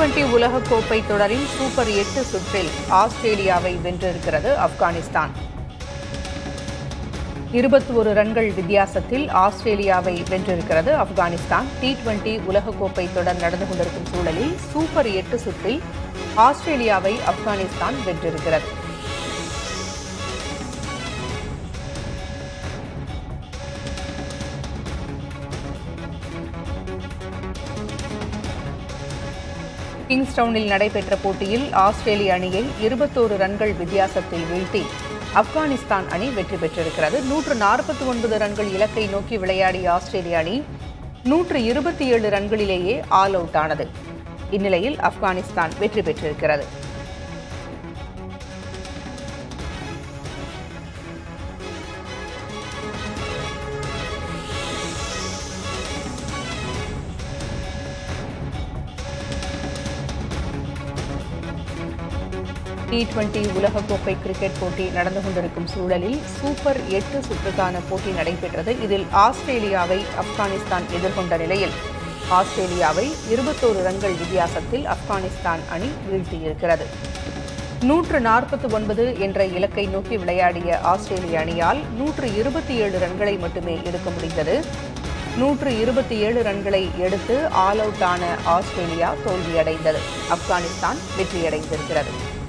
twenty உலகக்கோப்பை தொடரின் super எட்டு சுற்றில் ஆஸ்திரேலியாவை வென்றிருக்கிறது ஆப்கானிஸ்தான் இருபத்தி ஒரு ரன்கள் வித்தியாசத்தில் ஆஸ்திரேலியாவை வென்றிருக்கிறது ஆப்கானிஸ்தான் டி டுவெண்டி உலகக்கோப்பை தொடர் நடந்து கொண்டிருக்கும் சூழலில் சூப்பர் எட்டு சுற்றில் ஆஸ்திரேலியாவை ஆப்கானிஸ்தான் வென்றிருக்கிறது கிங்ஸ்டவுனில் நடைபெற்ற போட்டியில் ஆஸ்திரேலிய அணியை இருபத்தோரு ரன்கள் வித்தியாசத்தில் வீழ்த்தி ஆப்கானிஸ்தான் அணி வெற்றி பெற்றிருக்கிறது நூற்று நாற்பத்தி ஒன்பது ரன்கள் இலக்கை நோக்கி விளையாடிய ஆஸ்திரேலிய அணி நூற்று இருபத்தி ஏழு ரன்களிலேயே ஆல் அவுட் ஆனது இந்நிலையில் ஆப்கானிஸ்தான் வெற்றி பெற்றிருக்கிறது டி டுவெண்டி உலகக்கோப்பை கிரிக்கெட் போட்டி நடந்து கொண்டிருக்கும் சூழலில் சூப்பர் எட்டு சுற்றுக்கான போட்டி நடைபெற்றது இதில் ஆஸ்திரேலியாவை ஆப்கானிஸ்தான் எதிர்கொண்ட நிலையில் ஆஸ்திரேலியாவை இருபத்தோரு ரன்கள் வித்தியாசத்தில் ஆப்கானிஸ்தான் அணி வீழ்த்தியிருக்கிறது நூற்று நாற்பத்தி ஒன்பது என்ற இலக்கை நோக்கி விளையாடிய ஆஸ்திரேலிய அணியால் நூற்று இருபத்தி ஏழு ரன்களை மட்டுமே எடுக்க முடிந்தது நூற்று இருபத்தி ஏழு ரன்களை எடுத்து ஆல் அவுட் ஆன ஆஸ்திரேலியா தோல்வியடைந்தது ஆப்கானிஸ்தான் வெற்றியடைந்திருக்கிறது